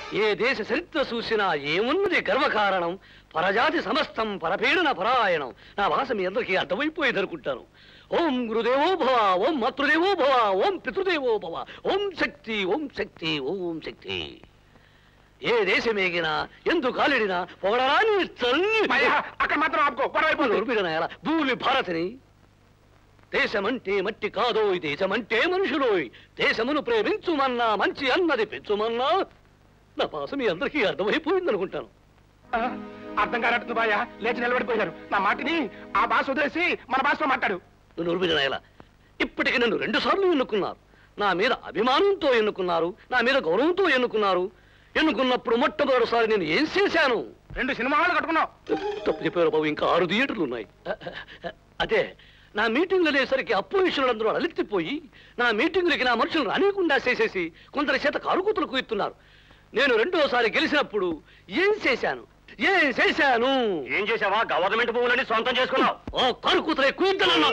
ఏ దేశ చరిత్ర చూసినా ఏమున్నది గర్వకారణం పరజాతి సమస్తం పరపీడన పరాయణం నా భాష మీ అందరికీ అర్థమైపోయేది అనుకుంటాను ఓం గురుదేవో భవ ఓం మాతృదేవో భవ ఓం పితృదేవో భవ ఓం శక్తి ఓం శక్తి ఓం శక్తి ఏ దేశమేగినా ఎందు కాలిడినా పొగడరాని చల్లి భయ్యా అక్కడ మాత్రం ఆపుకో గొడవ అయిపోతుంది ఉరిపిన భూమి భారతిని దేశమంటే మట్టి కాదోయ్ దేశమంటే మనుషులోయ్ దేశమును ప్రేమించుమన్నా మంచి అన్నది పెంచుమన్నా నా భాష మీ అందరికీ అర్థమైపోయింది అనుకుంటాను ఆ, అర్థం కానట్టుంది బాయ లేచి నిలబడిపోయారు నా మాటిని ఆ భాష వదిలేసి మన భాషలో మాట్లాడు నువ్వు ఉరిపిన ఇప్పటికి నన్ను రెండు సార్లు ఎన్నుకున్నారు నా మీద అభిమానంతో ఎన్నుకున్నారు నా మీద గౌరవంతో ఎన్నుకున్నారు ఎన్నుకున్నప్పుడు మొట్టమొదటిసారి నేను ఏం చేశాను రెండు సినిమా హాలు కట్టుకున్నావు తప్పు చెప్పారు బాబు ఇంకా ఆరు థియేటర్లు ఉన్నాయి అదే నా మీటింగ్లు అనేసరికి అపోజిషన్లందరూ అలెత్తిపోయి నా మీటింగులకి నా మనుషులు రానియకుండా చేసేసి కొందరి చేత కారుకూతులు కూయిస్తున్నారు నేను రెండోసారి గెలిచినప్పుడు ఏం చేశాను ఏం చేశాను ఏం చేసావా గవర్నమెంట్ భూములని సొంతం చేసుకున్నావు ఓ కారుకూతులే కూయిద్దనన్నా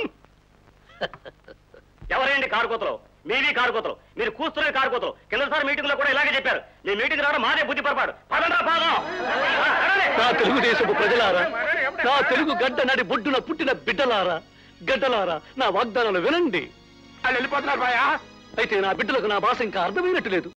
ఎవరేంటి కారుకోతలు మీవి కారుకోతలు మీరు కూస్తున్న కారుకోతలు కిందసారి మీటింగ్ లో కూడా ఇలాగే చెప్పారు మీ మీటింగ్ రావడం మాదే బుద్ధి పొరపాటు పదండ్రా పాదం ఆ, నడవండి. నా తెలుగుదేశపు ప్రజలారా నా తెలుగు గడ్డ నడి బొడ్డున పుట్టిన బిడ్డలారా గడ్డలారా నా వాగ్దానాలు వినండి వాళ్ళు వెళ్ళిపోతున్నారు బాయా అయితే నా బిడ్డలకు నా భాష ఇంకా అర్థమైనట్టు లేదు